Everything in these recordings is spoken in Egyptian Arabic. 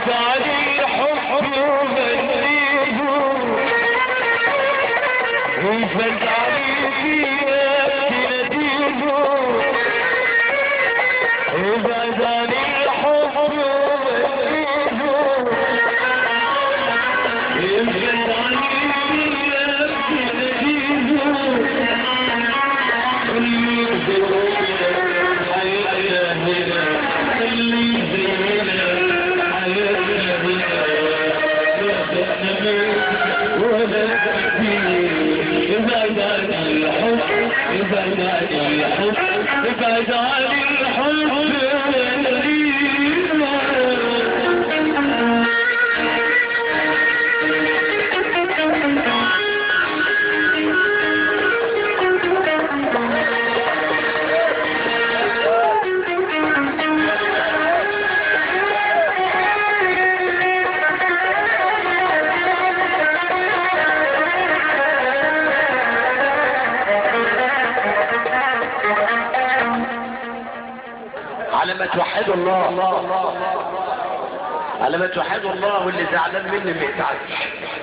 بعد عن الحب ومنيه وفز عليك يا تناديه وبعد عن الحب ومنيه وفز عليك يا ابعد عن الحب على ما توحدوا الله على ما توحدوا الله واللي زعلان مني ما يتعبش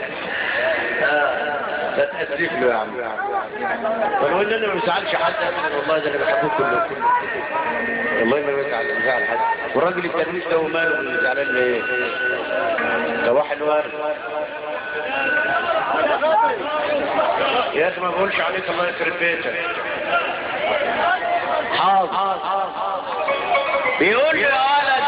آه، لا تأسف له يا عم ولو ان انا ما بزعلش حد ابدا والله ده انا بحبه كله والله ما بزعل ما بزعل حد والراجل التلميذ ده وماله اللي زعلان ليه ده واحد وارد يا اخي ما بقولش عليك الله يخرب بيتك حاضر بيقول لي يا ولد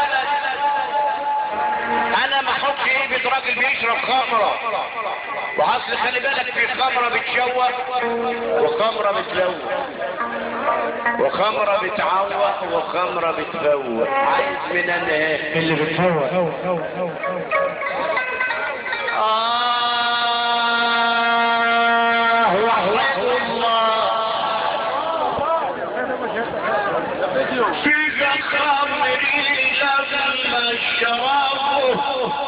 انا ما احطش ايدي راجل بيشرب خمره واصل خلي بالك في خمره بتشوه وخمره بتلوث وخمره بتعوق وخمره بتفوق عايز من انا ايه اللي بتفوق آه وحده الله في خمر لما الشراب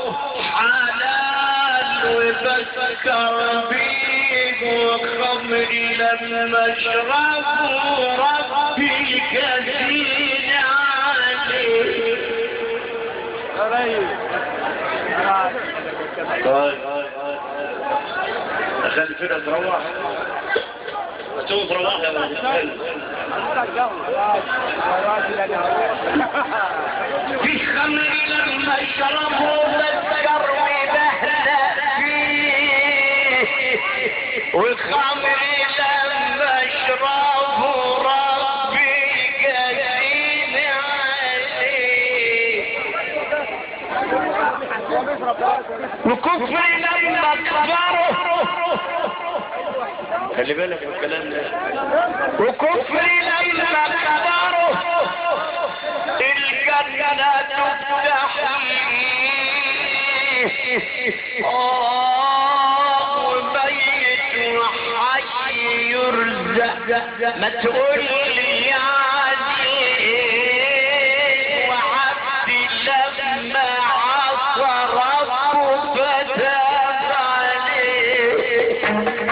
حلال وبسكر بيه وخمر لما الشراب ربي كثير عليه طيب اخلي كده تروح هتقوم تروح يا ولد في خمر لما شربه بسكر وبهلأ فيه والخمر لما شربه ربي قديم عليه وكفر لما كفره خلي بالك من الكلام ده وكفر لما كفره الجنة تفتح آه وميت وحي يرزق ما تقول لي يا عزيز وعبد لما عصى ربه فتاب عليه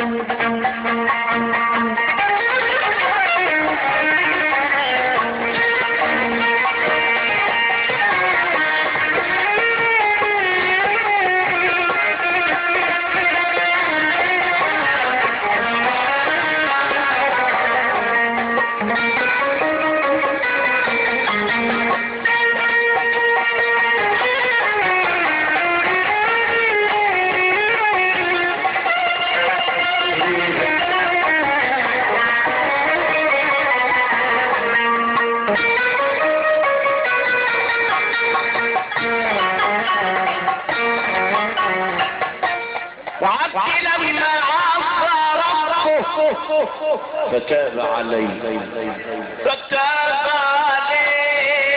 وعبد لما عصى ربه فتاب عليه فتاب عليه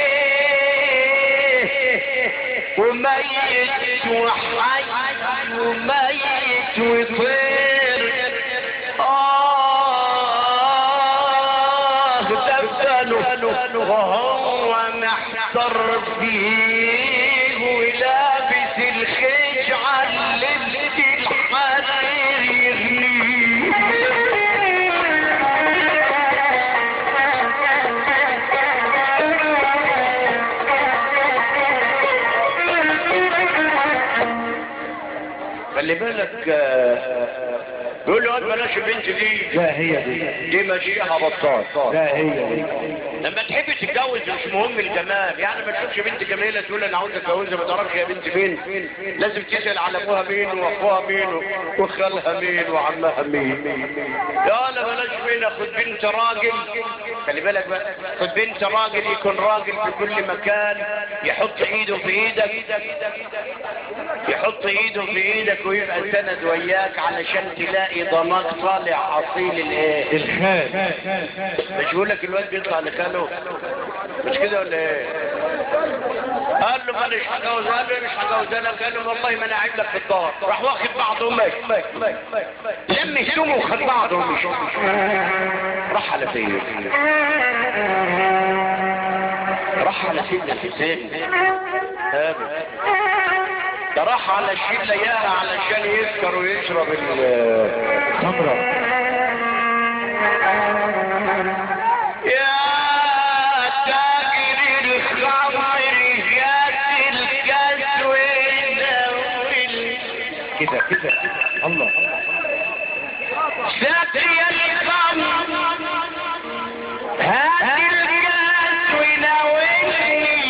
وميت وحي وميت وطير آه دفنه وهو محتر فيه ولابس الخشعة اللي الحرير يغنيه خلي بالك آه، بيقول له بلاش البنت دي لا هي دي دي ماشيها بطال لا هي دي لما تحب تتجوز مش مهم الجمال يعني ما تشوفش بنت جميله تقول انا عاوز اتجوزها ما تعرفش يا بنت فين لازم تسال على ابوها مين واخوها مين وخالها مين وعمها مين لا لا بلاش مين خد بنت راجل خلي بالك بقى خد بنت راجل يكون راجل في كل مكان يحط ايده في ايدك يحط ايده في ايدك ويبقى سند وياك علشان تلاقي ضماك طالع اصيل الايه الخال مش بيقول لك الواد بيطلع لخاله مش كده ولا ايه قال له ماليش هجوز قال له مش هجوز انا قال له والله ما انا قاعد لك في الدار راح واخد بعضه وماشي لم هدومه وخد بعضه ومشي راح على فين راح على سيدنا الحسين هذا ده راح على الشيل اياها علشان يسكر ويشرب ال خمرة يا تاجر الخمر جات الكاس والدول كده كده الله سقي الخمر هات الكاس وناولني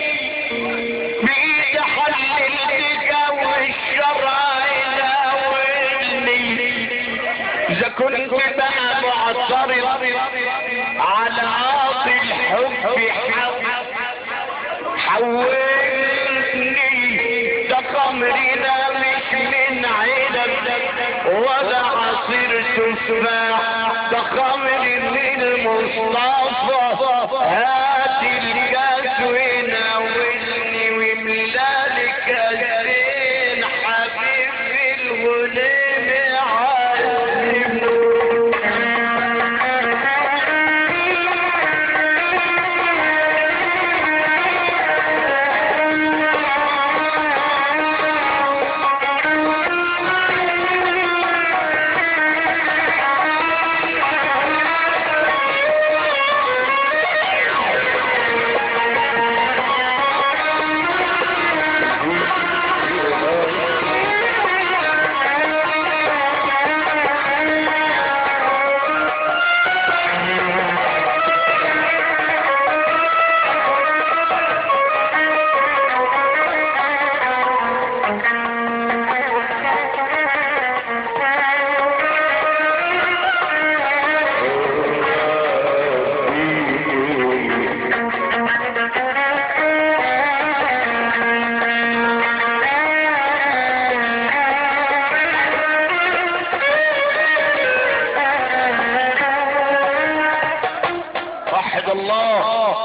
بإيد حل الدجا والشرع ناولني إذا كنت بقى معترض على عاطي الحب حولني ده خمرنا مش من عنب ولا عصير تفاح ده خمر من المصطفى هات الكاس وناولني وملالي كاسين حبيبي الغلام عازمني وحد الله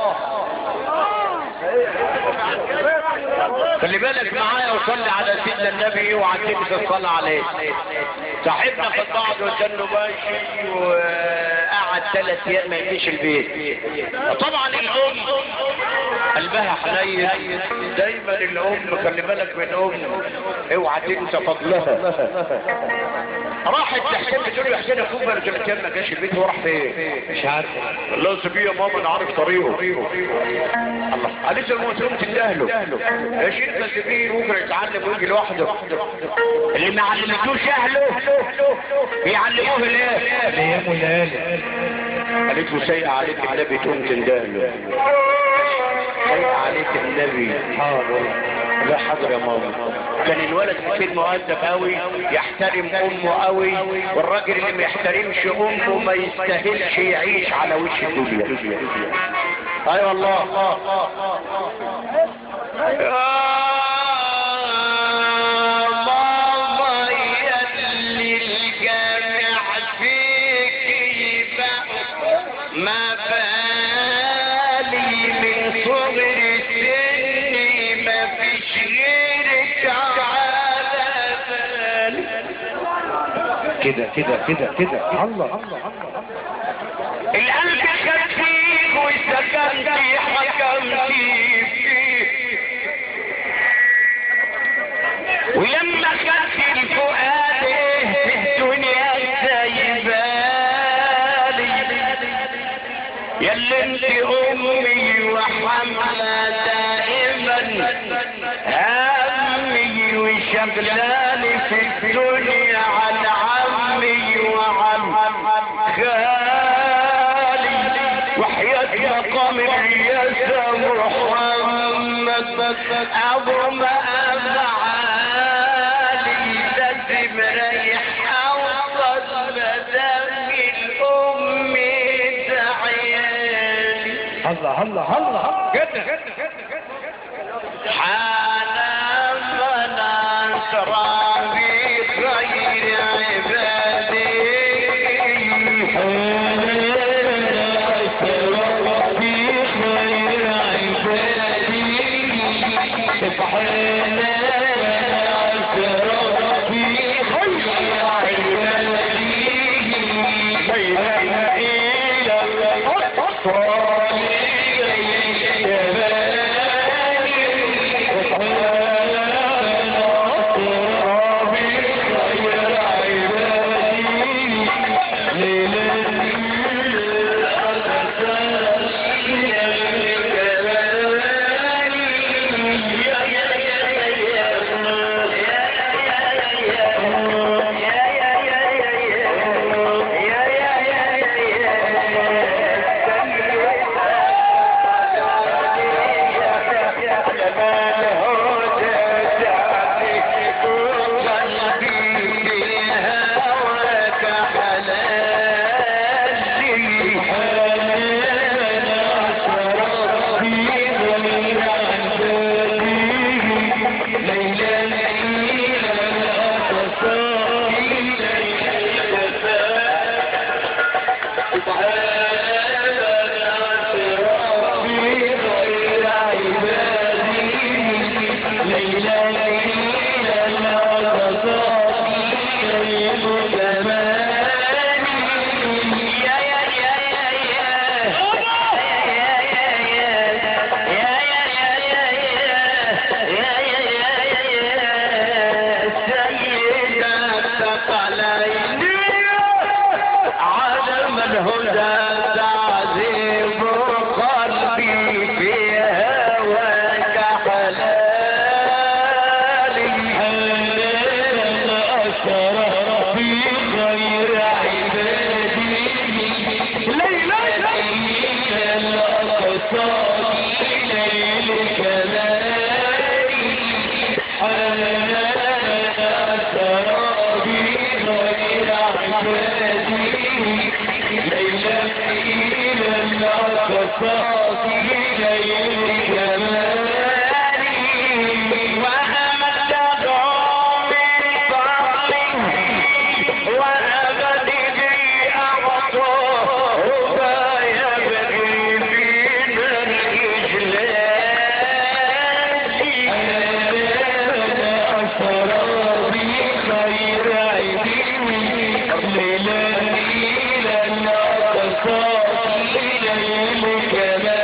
خلي بالك معايا وصلي على سيدنا النبي وعجبت الصلاة عليه صاحبنا خد بعض وكانه ماشي وقعد ثلاث ايام ما يجيش البيت طبعا الام قلبها حنين دايما الام خلي بالك من الام اوعى تنسى فضلها راحت لحسين بتقول له يا حسين اخوك بقى رجلتين ما جاش البيت وراح فين مش عارف الله سبيه يا ماما انا عارف طريقه الله قالت له الموتوم تندهله يا شيخ ما سيبيه بكره يتعلم ويجي لوحده اللي ما علمتوش اهله بيعلموه ليه الايام والليالي قالت له سيء عليك النبي تقوم تندهله سيء عليك النبي حاضر لا حاضر يا ماما كان الولد كتير مؤدب قوي يحترم امه قوي والراجل اللي ما يحترمش امه ما يستاهلش يعيش على وش الدنيا اي أيوة والله يا ماما يلي الجامع فيك بقى ما بالي من صغر سني ما فيش غيرك على بالي كده كده كده كده الله الله القلب خفيف وسكنتي حكمتي فيه ولما خدت الفؤاد في الدنيا سايبالي يا اللي انت امي وحملة دائما همي وشايلاني شغلاني في الدنيا عن عمي وعن خالي وحياة مقام الرياسة محمد أعظم أفعالي لازم ريح أوصل مدام الأم تعيالي الله الله الله جدا حان فنسرى بخير عبادي كما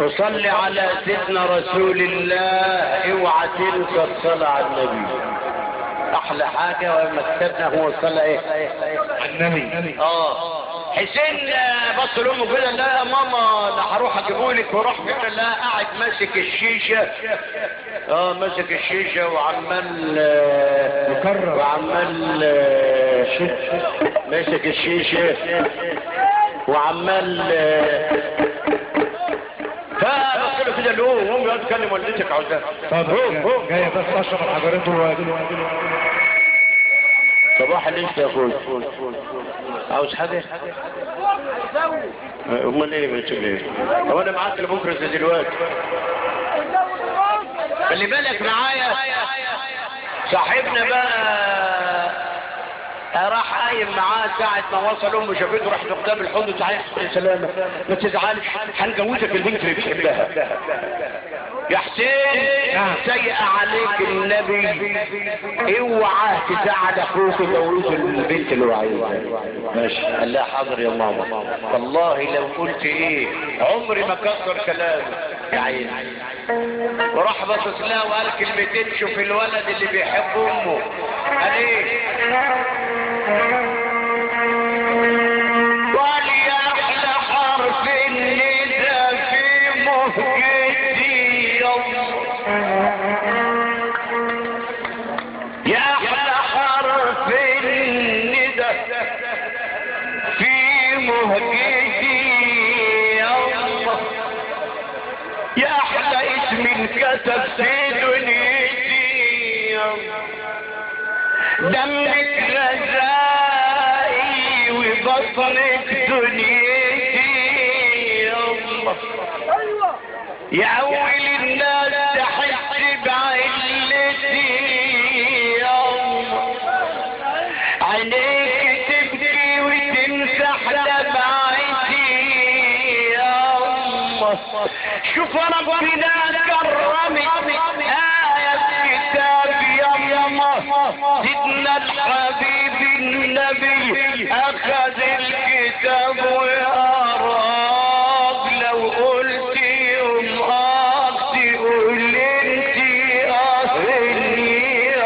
تصلي على سيدنا رسول الله اوعى تنسى الصلاة على النبي احلى حاجة ومكتبنا هو الصلاة ايه النبي اه حسين آه، بص لامه كده لا يا ماما انا هروح اجيبهولك وراح كده لا قاعد ماسك الشيشه اه ماسك الشيشه وعمال آه، يكرر. وعمال آه، ماسك الشيشه وعمال آه، فبص له كده اللي هو قوم يقعد تكلم والدتك عاوزاها طب جاية بس اشرب الحجرين دلوقتي صباح الانت يا اخوي عاوز حاجه امال ايه بنت ايه هو انا معاك لبكره زي دلوقتي خلي بالك معايا صاحبنا بقى راح قايم معاه ساعة ما وصل امه شافته راح قدام الحوض تعالى يا سلامة ما تزعلش هنجوزك البنت اللي بتحبها يا حسين نعم. سيء عليك النبي اوعى تزعل اخوك جوز البنت اللي هو عايزها ماشي قال لها حاضر يا ماما والله لو قلت ايه عمري ما كسر كلامي يا عيني وراح باصص لها وقال كلمتين شوف الولد اللي بيحب امه قال ايه قال يا احلى حرف الندى في مهجتي يا احلى حرف الندى في مهجتي يوم يا احلى اسم انكتب في دنيتي يوم دمك غزائي وبطنك دنيتي يوم يا اول الناس تحس بعلتي يوم عينيك تبكي وتمسح دمعتي يوم شوف ربنا كرمك آية كتاب يما سيدنا الحبيب النبي أخذ الكتاب وقراب لو قلت يوم أختي قول انت أهلي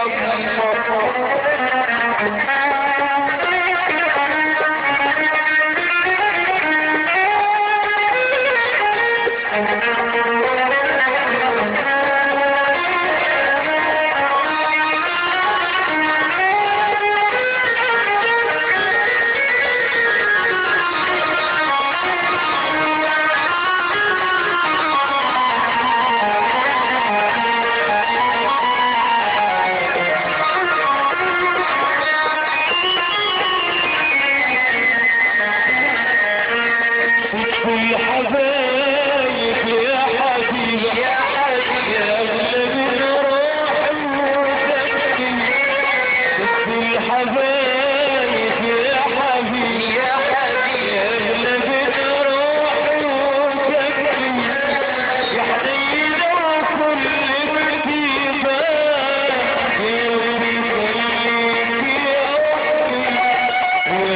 يا حبايب يا حبيب يا حبيب يا اغلى روح وسكن يا حبايب يا حبيب يا حبيب يا اغلى روح وسكن يا حنين وكل كتيبة يا ربي خليك يا ربي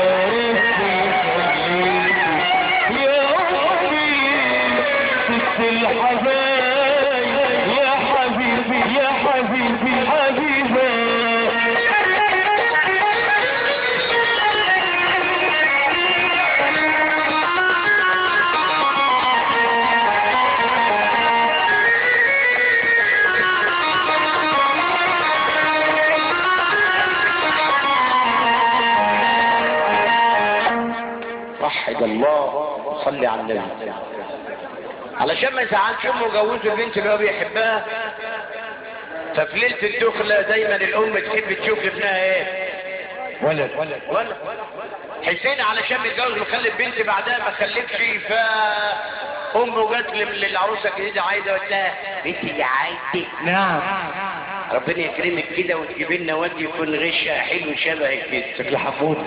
يا ربي ست الحبايب يا حبيبي يا حبيبي حبيبي وحد الله صلي على النبي علشان ما يزعلش امه جوزه البنت اللي هو بيحبها ففي ليله الدخله دايما الام تحب تشوف ابنها ايه ولد ولد ولا حسين علشان متجوز وخلف بنت بعدها ما خلفش ف امه جت لل- للعروسه الجديده عايزه قالت لها انت يا عايزه نعم ربنا يكرمك كده وتجيب لنا واد يكون غشها حلو شبهك كده شكل حمود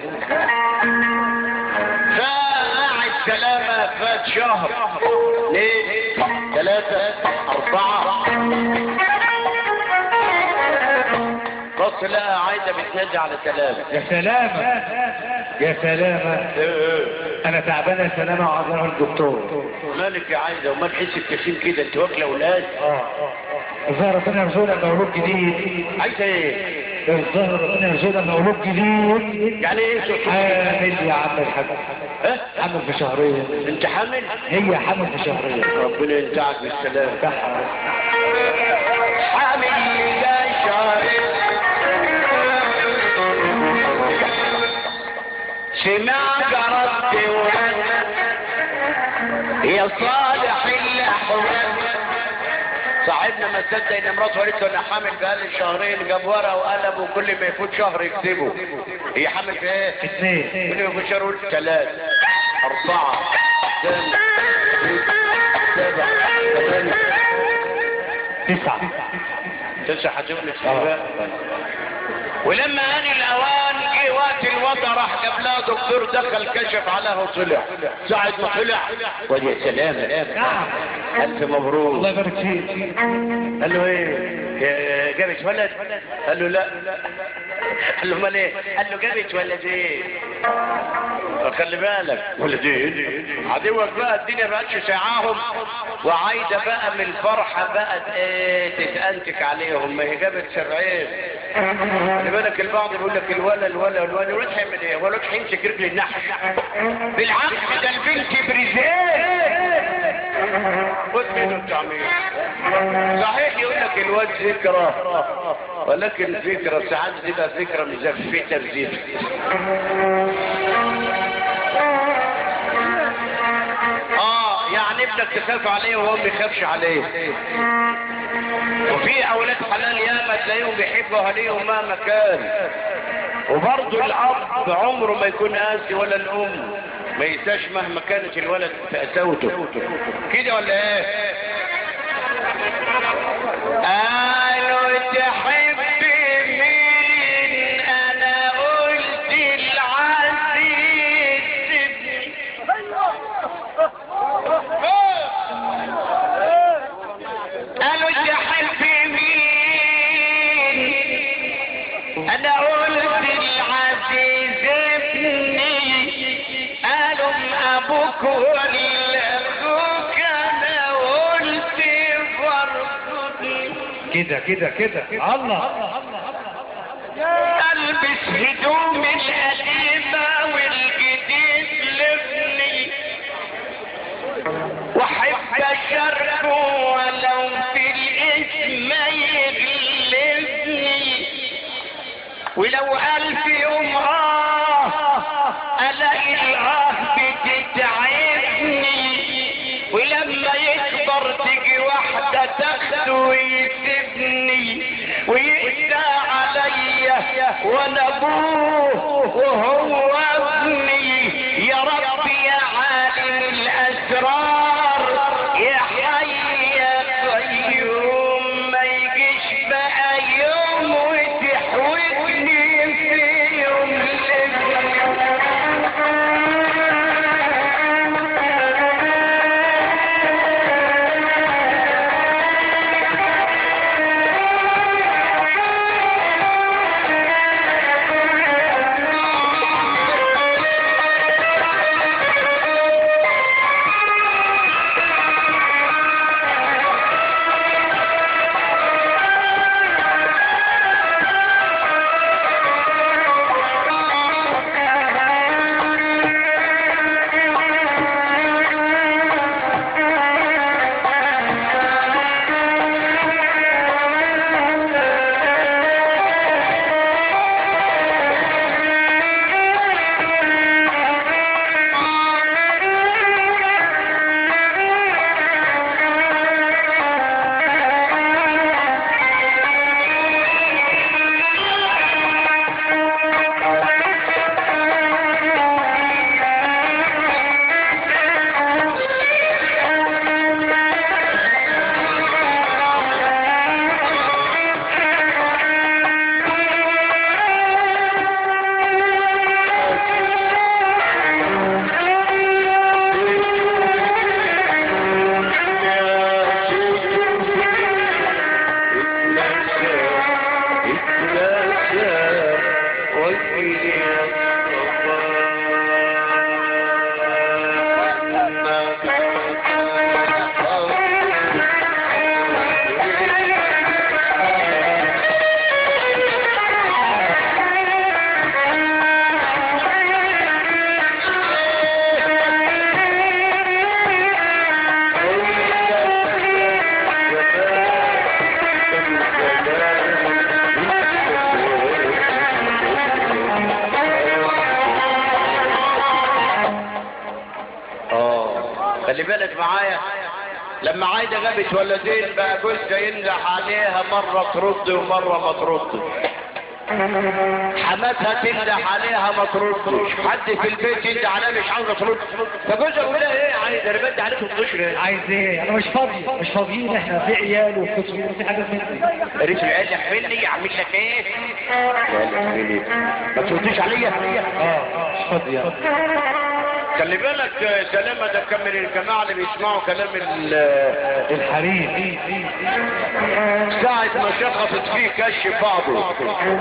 فقعد سلامة فات شهر اثنين ثلاثة أربعة بص بص لقى عايده بتنادي على سلامه يا سلامة يا سلامة انا تعبان يا سلامة وعايز اروح الدكتور مالك يا عايده وما تحس بتخين كده انت واكله اولاد اه الظاهر ربنا يرزقنا مولود جديد عايزه ايه الظاهر ربنا يرزقنا مولود جديد يعني ايه شو حامل يا عم الحاج ها حامل في شهرين انت حامل هي حامل في شهرين ربنا ينتعك بالسلامه صح. حامل يا شهر سمع جرت ورد يا صالح الاحوال صاحبنا ما صدق ان مراته قالت له انا حامل بقالي شهرين جاب ورقه وقلم وكل ما يفوت شهر يكتبه هي حامل في ايه؟ اثنين كل ما يفوت شهر يقول ثلاث اربعه ثمانيه سبعه ثمانيه تسعة تسع هتفلت بقى ولما ان الاوان جه وقت الوضع راح جاب لها دكتور دخل كشف عليها وطلع ساعة ما طلع ويا سلام نعم الف مبروك الله يبارك فيك قال له ايه يا- جابت ولد قال له لا قال له امال ايه قال له جابت ولد ايه خلي بالك ولدين عدوك بقى الدنيا بقتش ساعاهم وعايده بقى من الفرحه بقت ايه تتانتك عليهم ما هي جابت سبعين خلي بالك البعض بيقول لك الولا الولا الولا الولا هيعمل ايه؟ الولا هيمسك رجل النحل بالعكس ده البنت برزين خد منه التعمير صحيح يقول لك الواد ذكرى ولكن الفكرة ساعات تبقى فكرة مزفتة بزيادة اه يعني ابنك تخاف عليه وهو ما يخافش عليه وفي اولاد حلال ياما تلاقيهم بيحبوا اهاليهم مهما كان وبرضه الاب عمره ما يكون قاسي ولا الام ما ينساش مهما كانت الولد قساوته كده ولا ايه قالوا تحب مين انا قلت العزيز قالوا تحب مين انا قلت العزيز ابني قالوا ابوك ولا اخوك انا قلت برضه كده كده كده الله البس هدوم القديمة والجديد لابني واحب اشاركه ولو في الاسم يغلبني ولو الف يوم اه الاقي الاه بتتعبني ولما يكبر تيجي واحدة تاخده ويسيبني ويقسى عليا وانا ابوه وهو ابني يا رب يا عالم الاسرار يا حي يا قيوم ما يجيش بقى يوم وتحوجني في يوم اه خلي بالك معايا لما عايدة جابت ولدين بقى جوزها ينجح عليها مرة ترد ومرة ما تردش حماتها تنده عليها ما تردش حد في البيت ينده عليها مش عاوزه ترد فجوزها يقول لها ايه عايز انا بدي عليكم تشري عايز ايه انا مش فاضي مش فاضيين احنا في عيال وفي تصوير وفي حاجات من دي ريت العيال يحملني يعمل لك ايه ما ترديش عليا اه مش فاضي يعني. خلي بالك سلامة ده كان من الجماعة اللي بيسمعوا كلام ال- الحريم ساعة ما شخصت فيه كشف بعضه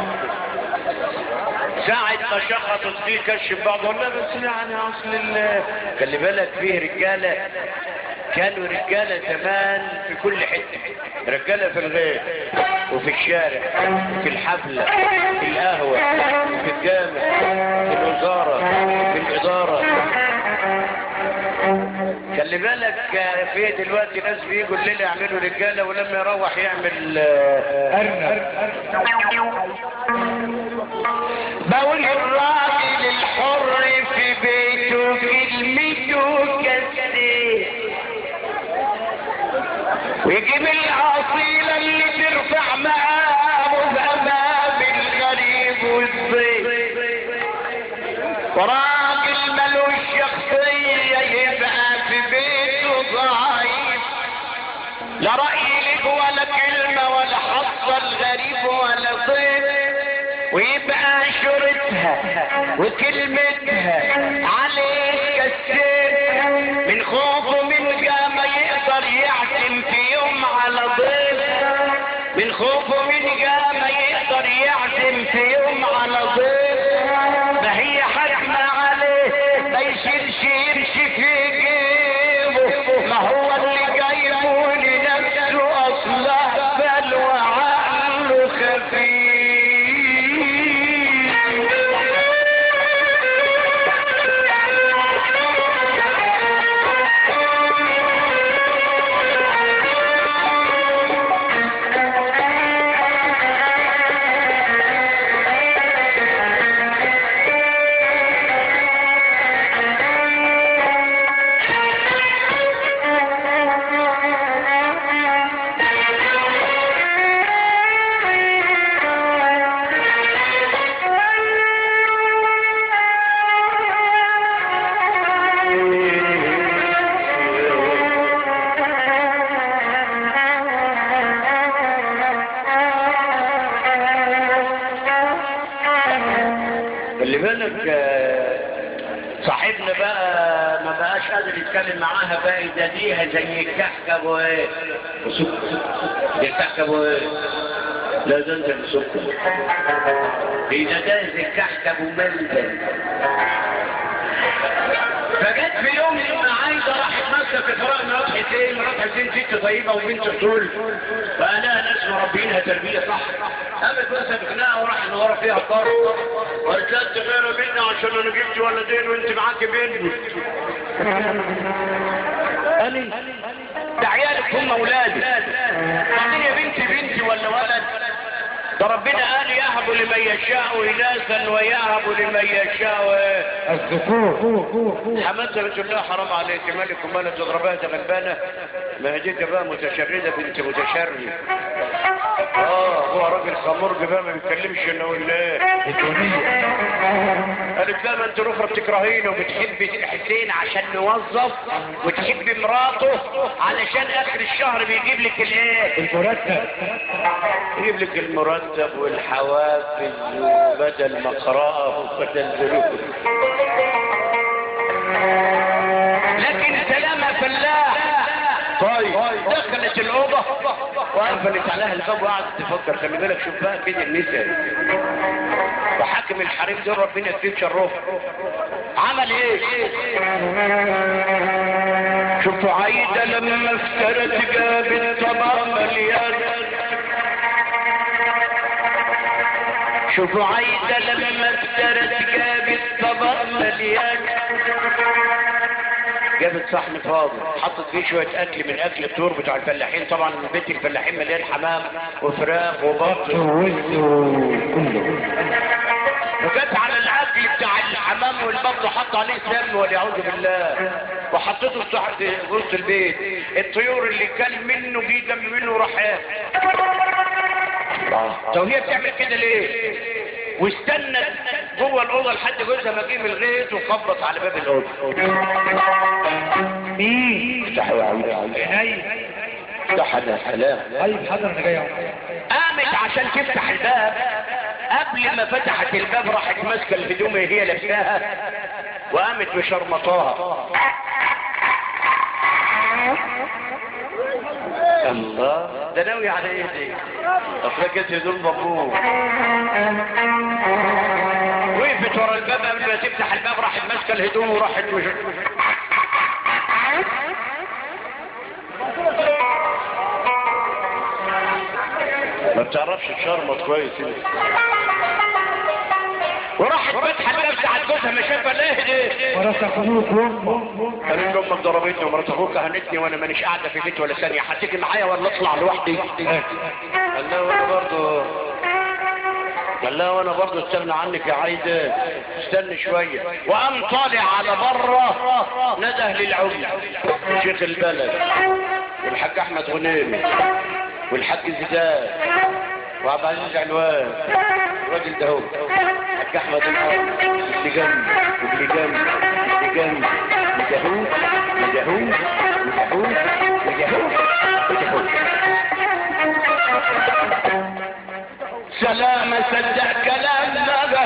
ساعة ما شخصت فيه كشف بعضه ولا بس يعني اصل ال- خلي بالك فيه رجالة كانوا رجالة زمان في كل حتة رجالة في الغيط وفي الشارع وفي الحفلة في القهوة في الجامع في الوزارة في الإدارة خلي بالك في دلوقتي ناس بيجوا الليل يعملوا رجالة ولما يروح يعمل آه، ارنب بقول الراجل الحر في بيته كلمته كالسيف ويجيب الأصيلة اللي ترفع مقامه بأمام الغريب والضيف وراجل ملوش شخصية يبقى في بيته ضعيف لا رأي لك ولا كلمة ولا حظ الغريب ولا ضيف ويبقى شرطها وكلمتها عليك كالسيف من خوفه من جا ما يقدر يعتم في يوم على ضيف من خوفه من جا ما يقدر يعتم في يوم على ضيف ما هي حكمة عليه ما يشيلش يمشي في جيبه ما هو اللي جايبه لنفسه اصلا بل وعقله خفيف خلي بالك آه، صاحبنا بقى ما بقاش قادر يتكلم معاها بقى يداديها زي الكحكة وايه وسكر زي الكحكة وايه لا ده انت بسكر يداديها زي الكحكة وملبن فجت في يوم لما عايزه راحت ماسكه في فراغ مرات حسين مرات حسين ست طيبه وبنت طول فقالها ناس مربينها تربيه صح قامت بس بخناقه وراح ورا فيها الطار قالت لا انت غير مني عشان انا جبت ولدين وانت معاكي بنت قالي ده عيالك هم اولادي بعدين يا بنتي بنتي ولا ولد ده ربنا قال يهب لمن يشاء اناثا ويهب لمن يشاء الذكور حماتها بتقول لها حرام عليك مالك ومالك تضربها ده غلبانه ما هديك بقى متشرده بنت متشرد اه هو راجل خمرج بقى ما بيتكلمش انه ولا ايه الدنيا قالت لا ما انت الاخرى بتكرهينه وبتحبي حسين عشان نوظف وتحبي مراته علشان اخر الشهر بيجيب لك الايه المرتب يجيب لك المرتب والحوافز وبدل مقرأة وبدل ذنوب لكن سلامة فلاح طيب دخلت الأوضة وقفلت عليها الباب وقعدت تفكر خلي بالك شوف بقى كده النساء وحاكم الحريم دول ربنا يكفيك شرهم عمل ايه شوفوا عايدة لما افترت جابت طبق مليان شوفوا عايدة لما افترت جابت طبق مليان جابت صحن فاضي حطت فيه شوية أكل من أكل الطيور بتوع الفلاحين طبعا بيت الفلاحين مليان حمام وفراخ وبط وجت على الأكل بتاع الحمام والبط وحط عليه سم والعياذ بالله وحطيته تحت وسط البيت الطيور اللي كان منه جه دم منه راح طب هي بتعمل كده ليه؟ واستنت جوه الاوضه لحد جوزها ما جه من الغيط وخبط على باب الاوضه مين افتحوا يا عم هاي افتح يا سلام طيب حاضر انا جاي اهو قامت عشان تفتح الباب قبل ما فتحت الباب راحت ماسكه الهدوم اللي هي لابساها وقامت مشرمطاها الله ده ناوي على ايه دي اصل كانت هدوم بابوه وقفت ورا الباب قبل ما تفتح الباب راحت ماسكه الهدوم وراحت مش... ما بتعرفش تشرمط كويس انت وراحت فاتحه الباب بتاعت جوزها ما شافها ليه دي ورث اخوك وامك قالت له امك ضربتني ومرات اخوك هنتني وانا مانيش قاعده في بيت ولا ثانيه هتيجي معايا ولا اطلع لوحدي قال لها وانا برضه قال لها وانا برضه استنى عنك يا عايده استنى شويه وقام طالع على بره نده للعمده شيخ البلد والحاج احمد غنيمي والحاج زيدان وعبد العزيز علوان الراجل ده هو الحاج احمد الارض اللي جنبي واللي جنبي اللي جنبي مجهول مجهول مجهول مجهول مجهول سلام صدق كلام بقى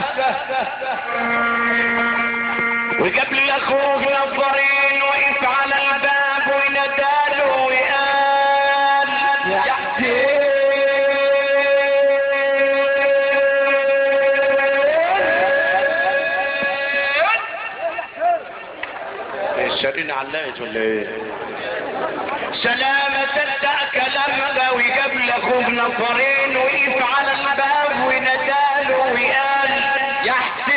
وجاب لي اخوه نظرين وقف على الباب ونداله وقال يا حسين الشرين علقت ولا ايه سلامة صدق كلامك وجاب لاخوه نفرين وقف على الباب ونداله وقال يا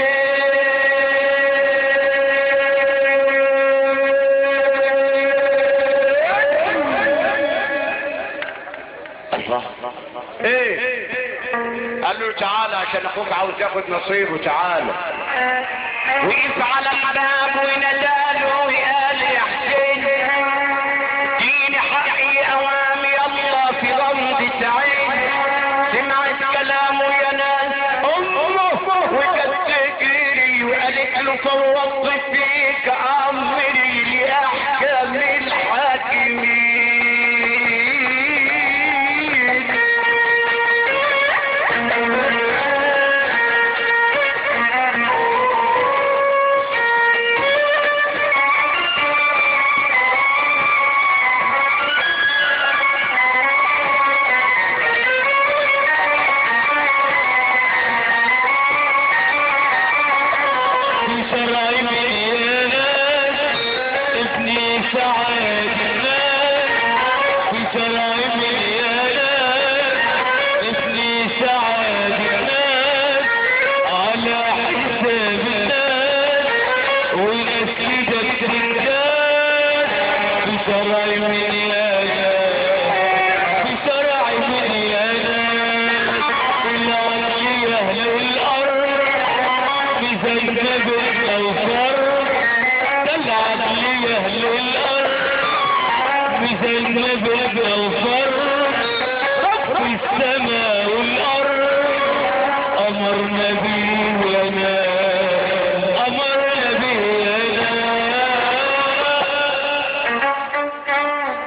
حسين الله ايه قال له تعالى عشان اخوك عاوز ياخد نصيبه تعالى وقف على الباب ونداله وقال يا حسين ديني حقي اوام يلا في غمضة عين سمعت كلامه يا ناس امه وجت تجري وقالت له فوضت فيك امري لاحكام الحاكمين في سرايا الناس ابني سعاد الناس في سرايا الناس ابني سعاد الناس على حساب الناس ونسيدك الناس في سرايا الناس في سرايا الناس العلي اهل الارض بزينب الأوفر تلعب لي أهل الأرض بزينب الأوفر رب السماء والأرض أمر نبينا أمر نبينا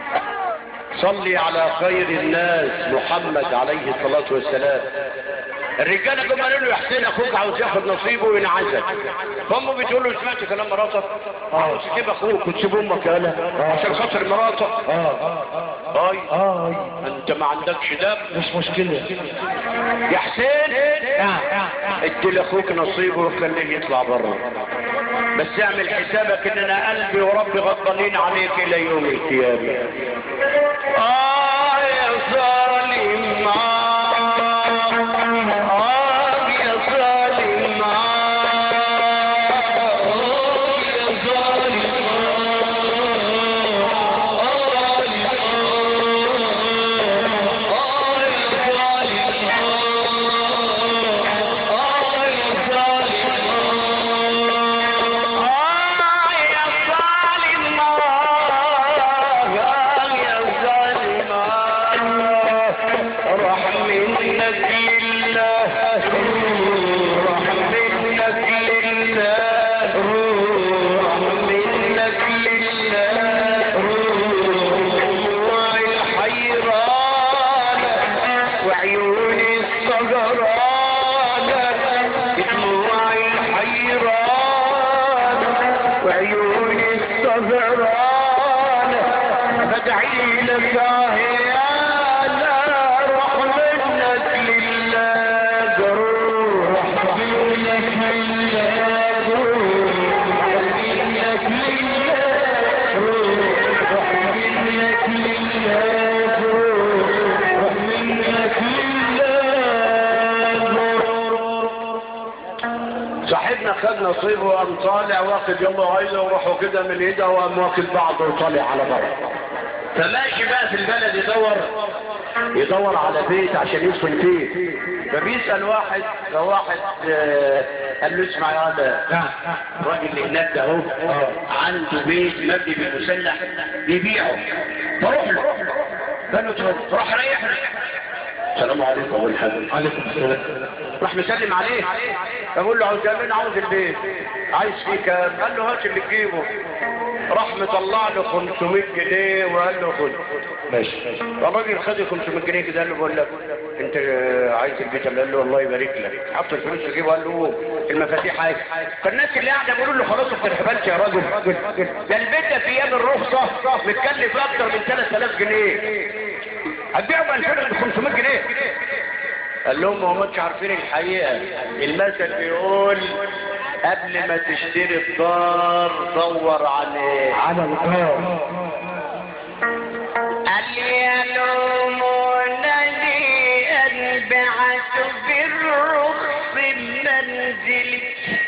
صلي على خير الناس محمد عليه الصلاة والسلام الرجاله جم قالوا له يا حسين اخوك عاوز ياخد نصيبه وينعزل فامه بتقول له سمعت كلام مراتك عاوز تسيب اخوك وتسيب امك يالا عشان خاطر مراتك اه اي اه انت ما عندكش دم مش مشكلة يا حسين نعم نعم ادي لاخوك نصيبه وخليه يطلع بره بس اعمل حسابك ان انا قلبي وربي غضبانين عليك الى يوم القيامه اه يا ظالم اه يا ظالم اه يا ظالم وعيون الصغران دموع الحيران وعيون الصغران بدعي لك يا روح منك لله روح منك لله روح منك لله روح منك لله روح منك لله صاحبنا خد نصيبه وقام طالع واخد يلا عايزه وراحوا كده من ايده وقام واخد بعضه وطالع على بره فماشي بقى في البلد يدور يدور على بيت عشان يسكن فيه فبيسأل واحد فواحد آه، قال له اسمع يا هذا نعم نعم الراجل اللي هناك ده اهو عنده بيت مبني بالمسلح بيبيعه فروح له قال له اتفضل. راح ريح له السلام عليكم ابو الحسن عليكم السلام راح مسلم عليه فبقول له عاوز مين عاوز البيت عايز فيه كام قال له هات اللي تجيبه راح مطلع له 500 جنيه وقال له خد ماشي فالراجل خد ال 500 جنيه كده قال له بقول لك انت عايز البيت قال له الله يبارك لك حط الفلوس في جيبه قال له المفاتيح عايز فالناس اللي قاعده بيقولوا له خلاص انت اتهبلت يا راجل ده البيت ده في ايام الرخصه متكلف اكتر من 3000 جنيه هتبيعه ب 2500 جنيه قال لهم ما هماش عارفين الحقيقه المثل بيقول قبل ما تشتري الدار دور عليه على القار قال يلومونني أن بعت بالرخص منزلي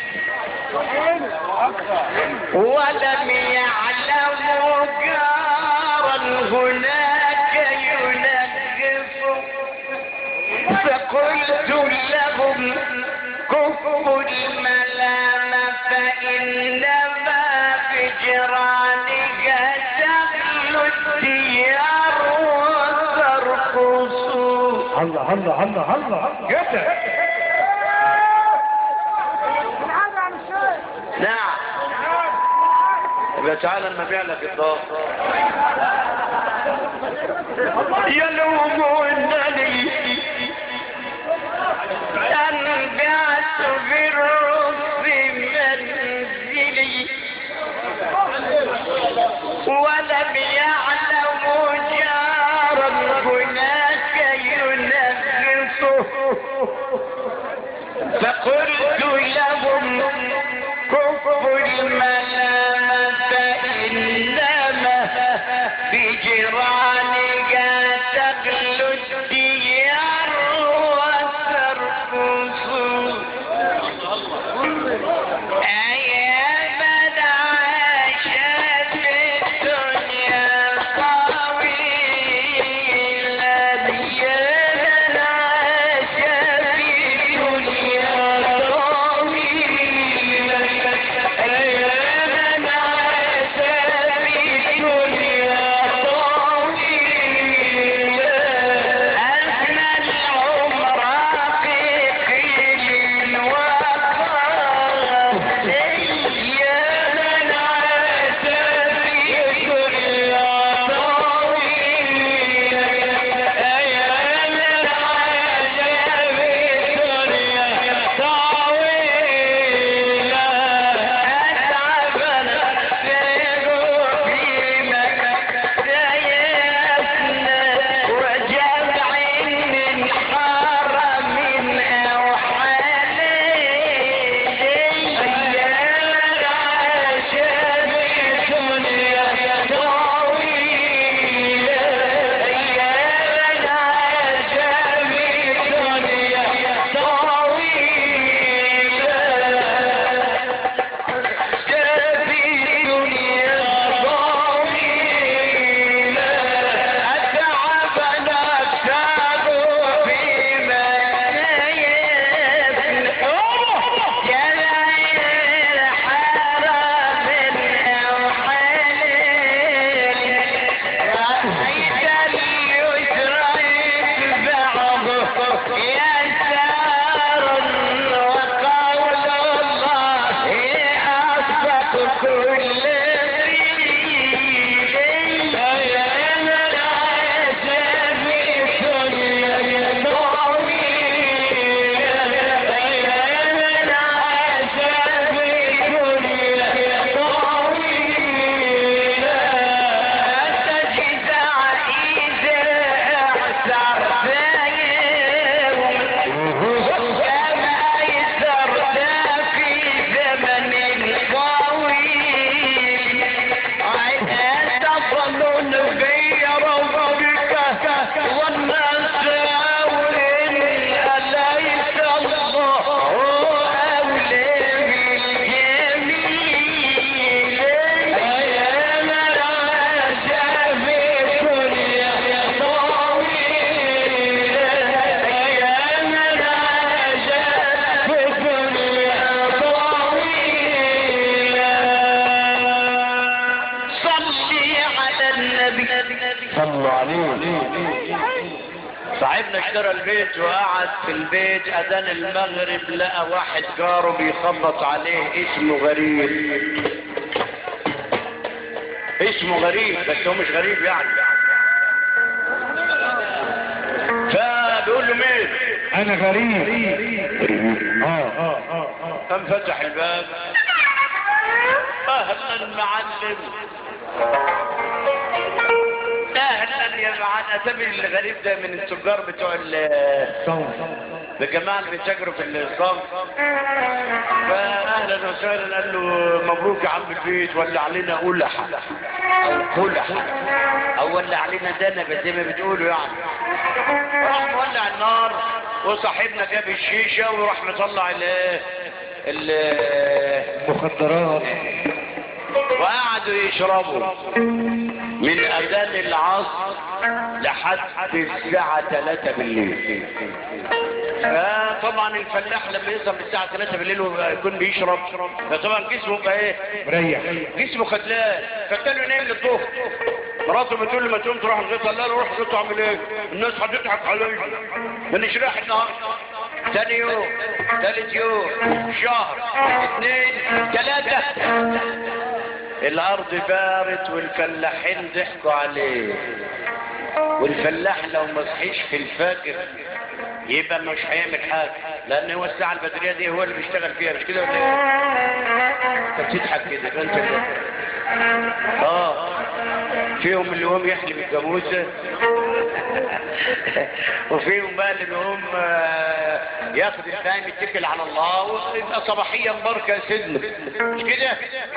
ولم يعلموا جارا هناك ينقف فقلت لهم كفوا الملام فإنما بجرانك تخلو الديار وترقص الله الله الله الله جدا نعم يبقى تعالى لما ابيع لك الدار يلومونني أن بعت بالرص منزلي ولم يعلموا جارا هناك ينغصه فقلت لهم كفوا الملام فإنما بجرانك تغلو الديار وترقص أيا من عاش في الدنيا طويلا يا من عاش في الدنيا طويلا أيا من عاش في الدنيا طويلا أثنى العمر في قيل وقال يا من عاش في الدنيا طويلا أيا من عاش في الدنيا الله عليك صاحبنا اشترى البيت وقعد في البيت اذان المغرب لقى واحد جاره بيخبط عليه اسمه غريب اسمه غريب بس هو مش غريب يعني فبيقول له مين انا غريب اه اه اه قام فتح الباب اهلا معلم اهلا يا معلم اسامي الغريب ده من التجار بتوع ال- صوم الجماعه اللي بيتاجروا في الصنف فاهلا وسهلا قال له مبروك يا عم البيت ولع علينا قلح او قلح او ولع علينا دنبه زي ما بتقولوا يعني راح مولع النار وصاحبنا جاب الشيشه وراح مطلع ال ال مخدرات وقعدوا يشربوا من اذان العصر لحد الساعة 3 بالليل فطبعا الفلاح لما يصل الساعة 3 بالليل ويكون بيشرب فطبعا جسمه بقى ايه مريح جسمه خدلان فكان له نايم للظهر مراته بتقول له ما تقوم تروح الغيط قال لها روح الغيط اعمل ايه الناس هتضحك عليا مانيش رايح النهارده ثاني يوم ثالث يوم شهر اثنين ثلاثة الارض بارت والفلاحين ضحكوا عليه والفلاح لو ما صحيش في الفجر يبقى مش هيعمل حاجه لان هو الساعه البدريه دي هو اللي بيشتغل فيها مش كده ولا ايه؟ انت بتضحك كده يبقى انت اللي- اه فيهم اللي هم يحلم الجاموسه وفيهم بقى اللي هم آه، ياخد الفهم يتكل على الله ويبقى صباحيا بركه سيدنا مش كده؟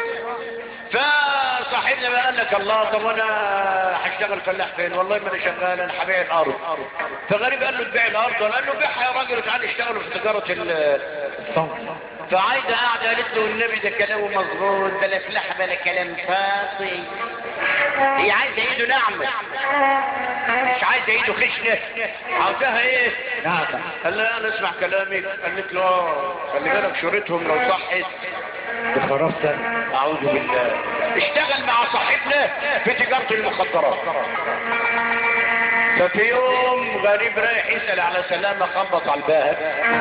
فصاحبنا بقى قال لك الله طب انا هشتغل فلاح فين والله ما انا شغال انا هبيع الارض فغريب قال له تبيع الارض قال له بيعها يا راجل تعالى اشتغلوا في تجاره ال- صوم فعايدة قاعدة قالت له النبي ده كلامه مظبوط بلا فلاح بلا كلام فاضي هي عايزة ايده ناعمة مش عايزة ايده خشنة عاوزاها ايه نعم قال لها انا اسمع كلامك قالت له اه خلي بالك شورتهم لو صحت بخرافة اعوذ بالله اشتغل مع صاحبنا في تجارة المخدرات ففي يوم غريب رايح يسأل على سلامة خبط على الباب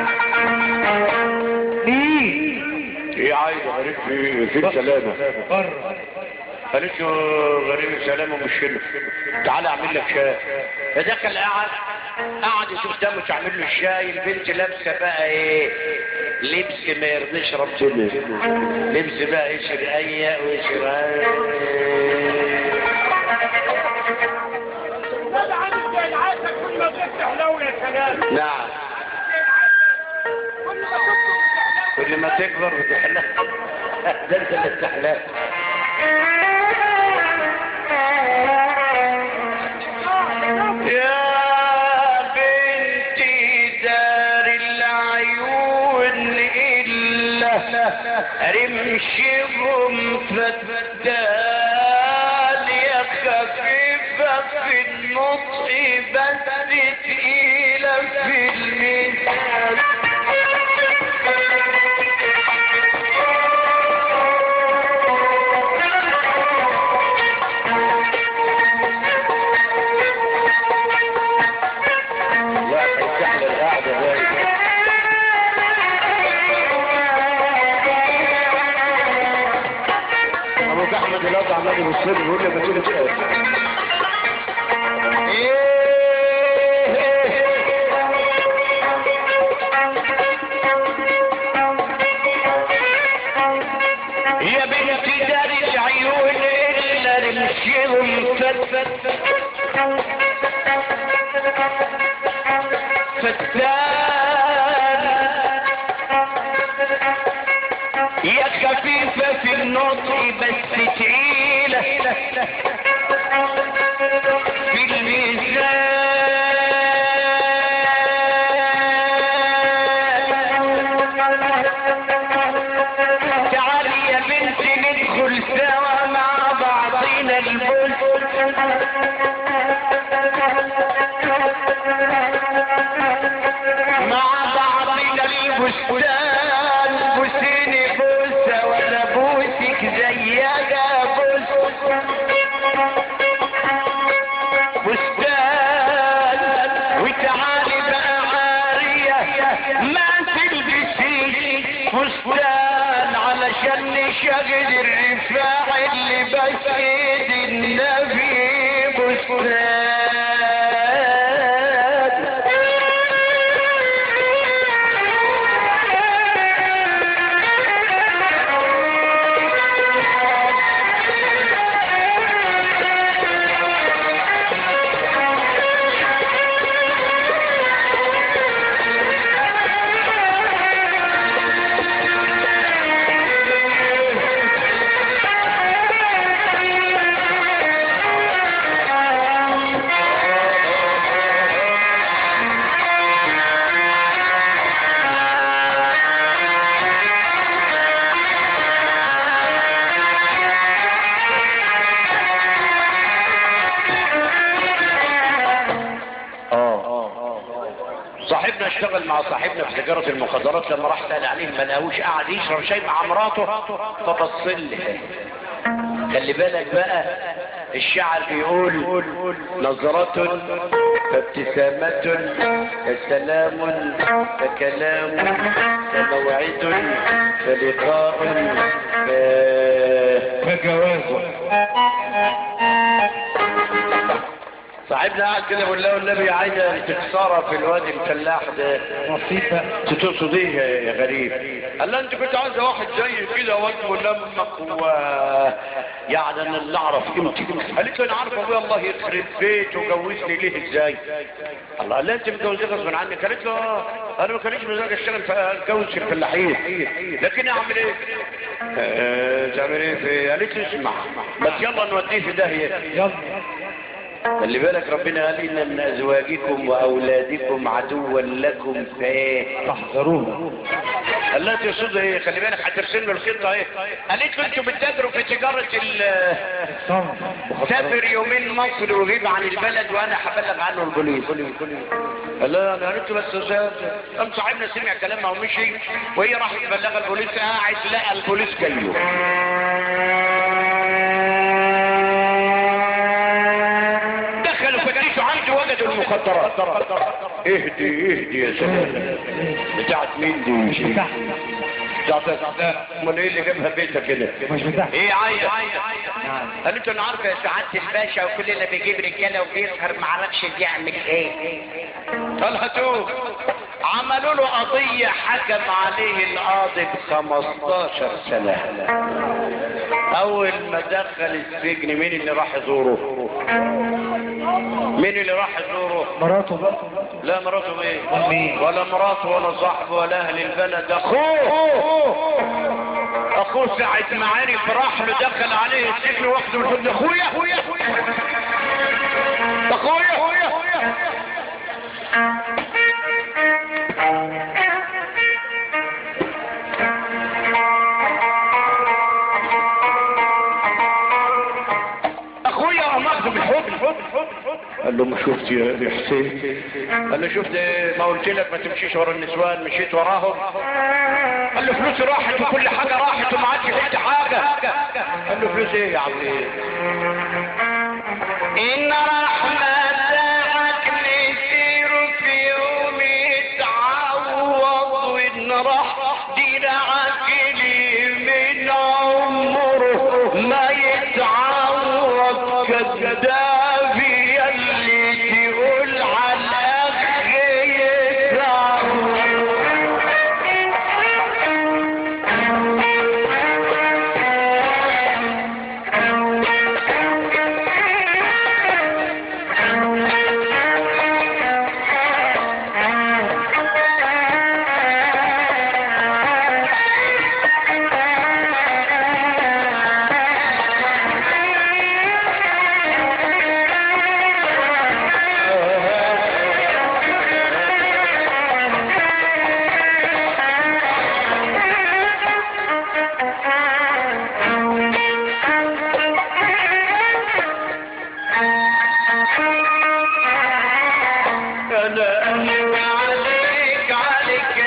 مين ايه عايز غريب في في سلامة بره قالت له غريب سلامة مش هنا تعالى اعمل لك شاي فدخل قعد قعد يشوف ده مش عامل له الشاي البنت لابسه بقى ايه لبس ما يرضيش ربنا لبس بقى ايه شرقية وشرقية هذا عندك زي العسل كل ما تفتح لو يا سلام نعم كل ما تفتح كل ما تكبر بتحلى ده انت اللي بتحلى يا بنتي دار العيون إلا رمشهم فتال يا خفيفة في النطق بس تقيلة في الميزان لا تستحل القعدة باين ابوك احمد الواد عمال يبص لي بيقول لي ما تيجي تقعد يا بنتي دار العيون الا رمشهم فتفت فتان يا خفيفة في النطق بس تقيلة في الميزان تعالي يا بنتي ندخل سوا مع بعضينا البستان مع بعضنا البستان بوسيني بوسة ولا بوسك زيها بوس عشان نشغل الرفاع اللي بسيد النبي بستان صاحبنا اشتغل مع صاحبنا في تجارة المخدرات لما راح سأل عليه ما لقاهوش قاعد يشرب شاي مع مراته فبص لي خلي بالك بقى الشاعر بيقول نظرة فابتسامة فسلام فكلام فموعد فلقاء ف... فجوازه صاحبنا قاعد كده بيقول له النبي عايزه تكسرها في الوادي الفلاح ده نصيب بقى تقصد ايه يا غريب قال له انت كنت عايز واحد زي كده وجهه لمك و يعني انا اللي اعرف قيمتك قالت له انا عارف ابويا الله يخرب بيته وجوزني ليه ازاي الله قال لها انت متجوزيه غصب عنك قالت له اه انا ما كانش مزاج اشتغل في اتجوز في الفلاحين لكن اعمل ايه آه، تعمل ايه في قالت له اسمع بس يلا نوديه في داهيه يلا خلي بالك ربنا قال ان من ازواجكم واولادكم عدوا لكم فايه تحذروه قال لها تقصد ايه خلي بالك هترسل له الخطه ايه قالت له انتوا بتتاجروا في تجاره ال صنف سافر يومين مصر وغيب عن البلد وانا هبلغ عنه البوليس قال لها انا قالت له بس أستاذ، قام صاحبنا سمع كلامها ومشي وهي راحت تبلغ البوليس قاعد لقى البوليس جايه دخلوا فتشوا عنده وجدوا المخدرات اهدي اهدي يا سلام بتاعت مين دي مش بتاعك بتاعت امال ايه اللي جابها بيتك كده مش بتاعك ايه عايز قالت له انا عارفه يا سعاده الباشا وكل اللي بيجيب رجاله وبيسهر ما اعرفش بيعمل ايه قال هاتوه عملوا له قضيه حكم عليه القاضي ب 15 سنه اول ما دخل السجن مين اللي راح يزوره مين اللي راح يزوره مراته بقى لا مراته ايه مين؟ ولا مراته ولا صاحبه ولا اهل البلد اخوه اخوه ساعة ما عرف راح له دخل عليه السجن واخده من حد اخويا اخويا اخويا اخويا اخويا قام اخده بالحضن قال له ما شفت يا حسين قال له شفت إيه؟ ما قلت لك ما تمشيش ورا النسوان مشيت وراهم قال له فلوسي راحت وكل حاجه راحت وما عادش فيك حاجه قال له فلوس ايه يا عمي ان رحمتك نسير في يوم تعوض وان راح دراعك لي من عمره ما يتعوض كذاب يلي تقول على اخي يتعوض انا انا عليك عليك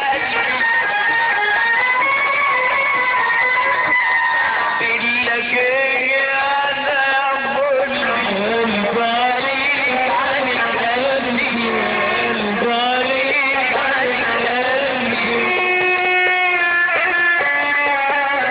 الا جاي انا البالي عليك قلبي البالي عليك قلبي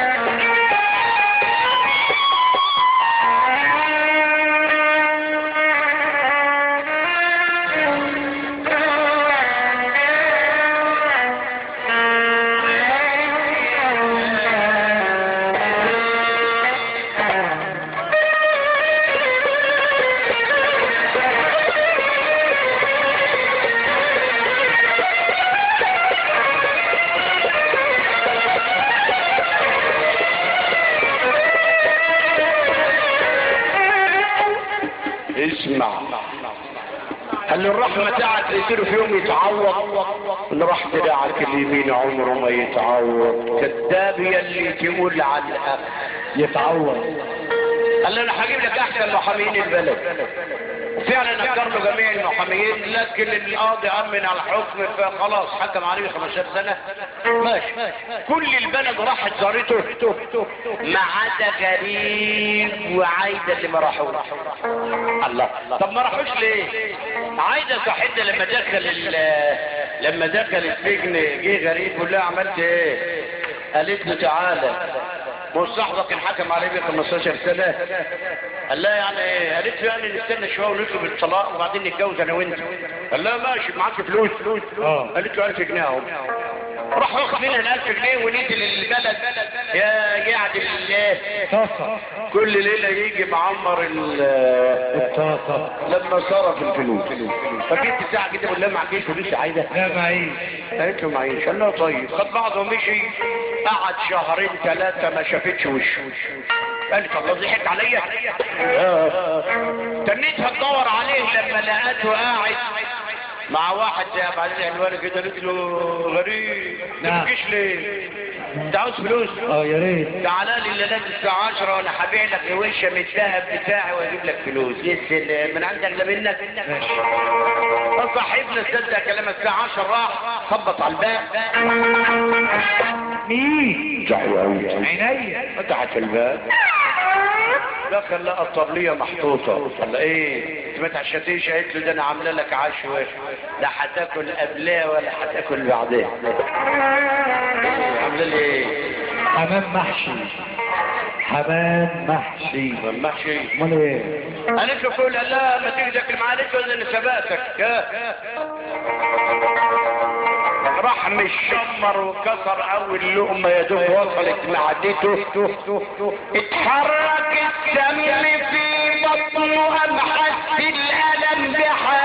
اسمع قال له الرحمة ساعة تقتله في يوم يتعوض اللي راح دراعك اليمين عمره ما يتعوض كذاب يلي تقول عن يتعوض قال له انا هجيب لك احسن محامين البلد فعلا نكر له جميع المحاميين لكن القاضي امن على الحكم فخلاص حكم عليه 15 سنه ماشي كل البلد راحت زارته ما عدا غريب وعايده اللي ما راحوش الله طب ما راحوش ليه عايده صاحبنا لما دخل ال- لما دخل السجن جه غريب بيقول لها عملت ايه قالت له تعالى مش صاحبك الحكم عليه ب 15 سنه قال لها يعني ايه قالت له يعني نستنى شويه ونطلب الطلاق وبعدين نتجوز انا وانت قال لها ماشي معاك فلوس فلوس اه. قالت له 1000 جنيه اهو راح واخد منها ال 1000 جنيه ونزل البلد يا قاعد بالله طاسة كل ليله يجي معمر ال الطاسة لما صرف الفلوس فجيت ساعه كده بقول لها معكيش فلوس عايزه لا معيش قالت له معيش قال لها طيب خد بعضه ومشي قعد شهرين ثلاثة ما شافتش وشه قالت الله ضحك عليا تنيتها تدور عليه لما لقيته قاعد مع واحد زي ابو عزيز عنواني كده قالت له غريب نعم. ما تجيش ليه؟ انت عاوز فلوس؟ اه يا ريت تعالى لي الليلات الساعة 10 وانا هبيع لك وشه من الذهب بتاعي واجيب لك فلوس يا سلام من عندك لا منك ماشي فصاحبنا صدق كلام الساعة 10 راح خبط على الباب مين زعلوا قوي عينيا فتحت الباب دخل لقى الطبلية محطوطة قال له ايه انت ما تعشتيش قالت له ده انا عامله لك عشوة لا هتاكل قبلها ولا هتاكل بعدها عامله لي ايه حمام محشي حمام محشي محشي امال ايه قالت له كل قال لا ما تيجي تاكل معاه قالت له انا سبقتك يا. راح مشمر وكسر اول لقمه يا دوب وصلت معدته اتحرك الدم في بطنه قام حس الالم بحاله